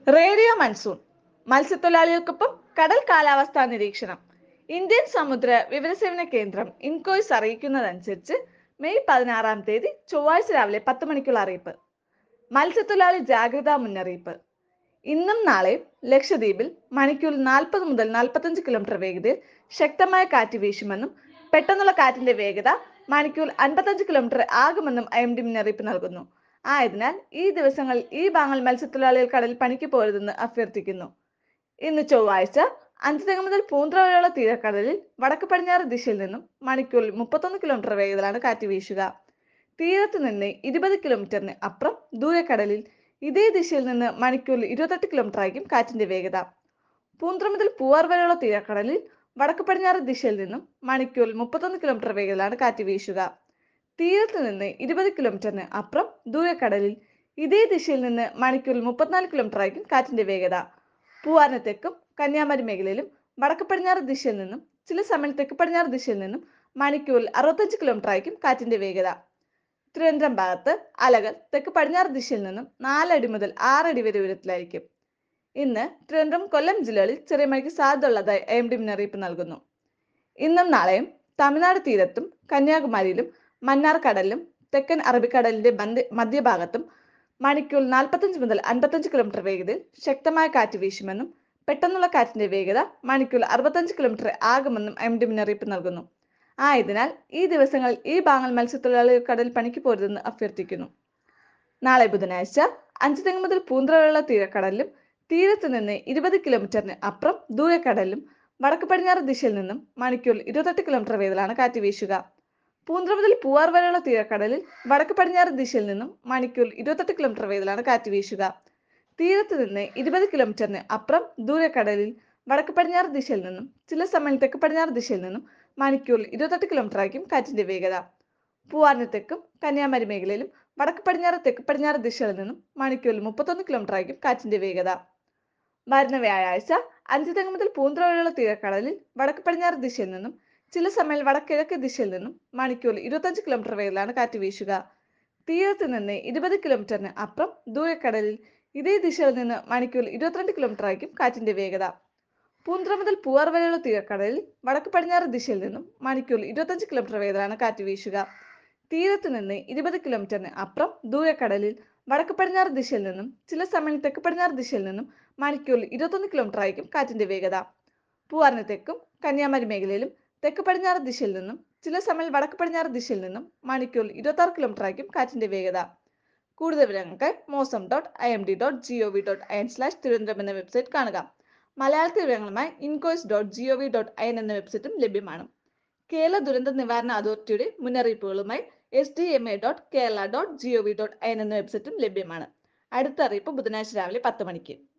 radio monsoon മത്സ്യത്തൊഴിലാളികൾക്കൊപ്പം കടൽ കാലാവസ്ഥാ നിരീക്ഷണം ഇന്ത്യൻ സമുദ്ര വിവരസേവന കേന്ദ്രം ഇൻകോയ്സ് അറിയിക്കുന്നതനുസരിച്ച് മെയ് പതിനാറാം തീയതി ചൊവ്വാഴ്ച രാവിലെ പത്ത് മണിക്കുള്ള അറിയിപ്പ് മത്സ്യത്തൊഴിലാളി ജാഗ്രതാ മുന്നറിയിപ്പ് ഇന്നും നാളെയും ലക്ഷദ്വീപിൽ മണിക്കൂറിൽ നാൽപ്പത് മുതൽ നാൽപ്പത്തഞ്ച് കിലോമീറ്റർ വേഗതയിൽ ശക്തമായ കാറ്റ് വീശുമെന്നും പെട്ടെന്നുള്ള കാറ്റിന്റെ വേഗത മണിക്കൂറിൽ അൻപത്തഞ്ച് കിലോമീറ്റർ ആകുമെന്നും ഐ എം ഡി മുന്നറിയിപ്പ് നൽകുന്നു ആയതിനാൽ ഈ ദിവസങ്ങളിൽ ഈ ഭാഗങ്ങൾ മത്സ്യത്തൊഴിലാളികൾ കടലിൽ പണിക്ക് പോരുതെന്ന് അഭ്യർത്ഥിക്കുന്നു ഇന്ന് ചൊവ്വാഴ്ച അഞ്ചുതെങ്ങ് മുതൽ പൂന്ത്ര വരെയുള്ള തീരക്കടലിൽ വടക്ക് പടിഞ്ഞാറ് ദിശയിൽ നിന്നും മണിക്കൂറിൽ മുപ്പത്തൊന്ന് കിലോമീറ്റർ വേഗത്തിലാണ് കാറ്റ് വീശുക തീരത്ത് നിന്ന് ഇരുപത് കിലോമീറ്ററിന് അപ്പുറം ദൂരക്കടലിൽ ഇതേ ദിശയിൽ നിന്ന് മണിക്കൂറിൽ ഇരുപത്തെട്ട് കിലോമീറ്റർ ആയിരിക്കും കാറ്റിന്റെ വേഗത പൂന്ത്ര മുതൽ പൂവാർ വരെയുള്ള തീരക്കടലിൽ വടക്ക് പടിഞ്ഞാറ് ദിശയിൽ നിന്നും മണിക്കൂറിൽ മുപ്പത്തൊന്ന് കിലോമീറ്റർ വേഗത്തിലാണ് കാറ്റ് വീശുക തീരത്ത് നിന്ന് ഇരുപത് കിലോമീറ്ററിന് അപ്പുറം ദൂരക്കടലിൽ ഇതേ ദിശയിൽ നിന്ന് മണിക്കൂറിൽ മുപ്പത്തിനാല് കിലോമീറ്റർ ആയിരിക്കും കാറ്റിന്റെ വേഗത പൂവാറിന് തെക്കും കന്യാകുമാരി മേഖലയിലും വടക്ക് പടിഞ്ഞാറ് ദിശയിൽ നിന്നും ചില സമയം തെക്ക് പടിഞ്ഞാറ് ദിശയിൽ നിന്നും മണിക്കൂറിൽ അറുപത്തഞ്ച് കിലോമീറ്റർ ആയിരിക്കും കാറ്റിന്റെ വേഗത തിരുവനന്തപുരം ഭാഗത്ത് അലകൾ തെക്ക് പടിഞ്ഞാറ് ദിശയിൽ നിന്നും നാലടി മുതൽ ആറടി വരെ ഉയരത്തിലായിരിക്കും ഇന്ന് തിരുവനന്തപുരം കൊല്ലം ജില്ലകളിൽ ചെറിയ മഴയ്ക്ക് സാധ്യതയുള്ളതായി ഐ എം ഡി മുന്നറിയിപ്പ് നൽകുന്നു ഇന്നും നാളെയും തമിഴ്നാട് തീരത്തും കന്യാകുമാരിയിലും മന്നാർ കടലിലും തെക്കൻ അറബിക്കടലിന്റെ മധ്യ മധ്യഭാഗത്തും മണിക്കൂറിൽ നാൽപ്പത്തഞ്ച് മുതൽ അൻപത്തഞ്ച് കിലോമീറ്റർ വേഗതയിൽ ശക്തമായ കാറ്റ് വീശുമെന്നും പെട്ടെന്നുള്ള കാറ്റിന്റെ വേഗത മണിക്കൂറിൽ അറുപത്തഞ്ച് കിലോമീറ്റർ ആകുമെന്നും എം ഡി മുന്നറിയിപ്പ് നൽകുന്നു ആയതിനാൽ ഈ ദിവസങ്ങളിൽ ഈ ഭാഗങ്ങൾ മത്സ്യത്തൊഴിലാളികൾ കടൽ പണിക്ക് പോരുതെന്ന് അഭ്യർത്ഥിക്കുന്നു നാളെ ബുധനാഴ്ച അഞ്ച് തെങ്ങ് മുതൽ പൂന്തറ വരെയുള്ള തീരക്കടലിലും തീരത്ത് നിന്ന് ഇരുപത് കിലോമീറ്ററിന് അപ്പുറം ദൂരക്കടലിലും വടക്ക് പടിഞ്ഞാറ് ദിശയിൽ നിന്നും മണിക്കൂറിൽ ഇരുപത്തെട്ട് കിലോമീറ്റർ വേഗത്തിലാണ് കാറ്റ് വീശുക പൂന്തറ മുതൽ പൂവാർ വരെയുള്ള തീരക്കടലിൽ വടക്ക് പടിഞ്ഞാറ് ദിശയിൽ നിന്നും മണിക്കൂറിൽ ഇരുപത്തെട്ട് കിലോമീറ്റർ വേഗത്തിലാണ് കാറ്റ് വീശുക തീരത്ത് നിന്ന് ഇരുപത് കിലോമീറ്ററിന് അപ്പുറം ദൂരക്കടലിൽ വടക്ക് പടിഞ്ഞാറ് ദിശയിൽ നിന്നും ചില സമയം തെക്ക് പടിഞ്ഞാറ് ദിശയിൽ നിന്നും മണിക്കൂറിൽ ഇരുപത്തെട്ട് കിലോമീറ്റർ ആയിരിക്കും കാറ്റിന്റെ വേഗത പൂവാറിന് തെക്കും കന്യാകുമാരി മേഖലയിലും വടക്ക് പടിഞ്ഞാറ് തെക്ക് പടിഞ്ഞാറ് ദിശകളിൽ നിന്നും മണിക്കൂറിൽ മുപ്പത്തൊന്ന് കിലോമീറ്റർ ആയിരിക്കും കാറ്റിന്റെ വേഗത വരുന്ന വ്യാഴാഴ്ച അഞ്ച് തെങ്ങ് മുതൽ പൂന്തറ വരെയുള്ള തീരക്കടലിൽ വടക്ക് പടിഞ്ഞാറ് ദിശയിൽ നിന്നും ചില സമയം വടക്കിഴക്ക് ദിശയിൽ നിന്നും മണിക്കൂറിൽ ഇരുപത്തഞ്ച് കിലോമീറ്റർ വേഗത്തിലാണ് കാറ്റ് വീശുക തീരത്ത് നിന്ന് ഇരുപത് കിലോമീറ്ററിന് അപ്പുറം ദൂരക്കടലിൽ ഇതേ ദിശയിൽ നിന്ന് മണിക്കൂറിൽ ഇരുപത്തിരണ്ട് കിലോമീറ്റർ ആയിരിക്കും കാറ്റിന്റെ വേഗത പൂന്തറ മുതൽ പൂവാർ വരെയുള്ള തീരക്കടലിൽ വടക്ക് പടിഞ്ഞാറ് ദിശയിൽ നിന്നും മണിക്കൂറിൽ ഇരുപത്തഞ്ച് കിലോമീറ്റർ വേഗത്തിലാണ് കാറ്റ് വീശുക തീരത്ത് നിന്ന് ഇരുപത് കിലോമീറ്ററിന് അപ്പുറം ദൂരക്കടലിൽ വടക്ക് പടിഞ്ഞാറ് ദിശയിൽ നിന്നും ചില സമയം തെക്ക് പടിഞ്ഞാറ് ദിശയിൽ നിന്നും മണിക്കൂറിൽ ഇരുപത്തൊന്ന് കിലോമീറ്റർ ആയിരിക്കും കാറ്റിന്റെ വേഗത പൂവാറിന് തെക്കും കന്യാകുമാരി മേഖലയിലും തെക്ക് പടിഞ്ഞാറ് ദിശയിൽ നിന്നും ചില സമയം വടക്ക് പടിഞ്ഞാറ് ദിശയിൽ നിന്നും മണിക്കൂറിൽ ഇരുപത്തി ആറ് കിലോമീറ്റർ ആയിരിക്കും കാറ്റിന്റെ വേഗത കൂടുതൽ വിവരങ്ങൾക്ക് Mausam dot I M D dot G O V dot I N slash Thiruvananthapuram എന്ന വെബ്സൈറ്റ് കാണുക മലയാളത്തിൽ വിവരങ്ങളുമായി INCOIS dot G O V dot I N എന്ന വെബ്സൈറ്റും ലഭ്യമാണ് കേരള ദുരന്ത നിവാരണ അതോറിറ്റിയുടെ മുന്നറിയിപ്പുകളുമായി S D M A dot Kerala dot G O V dot I N എന്ന വെബ്സൈറ്റും ലഭ്യമാണ് അടുത്ത അറിയിപ്പ് ബുധനാഴ്ച രാവിലെ പത്ത് മണിക്ക്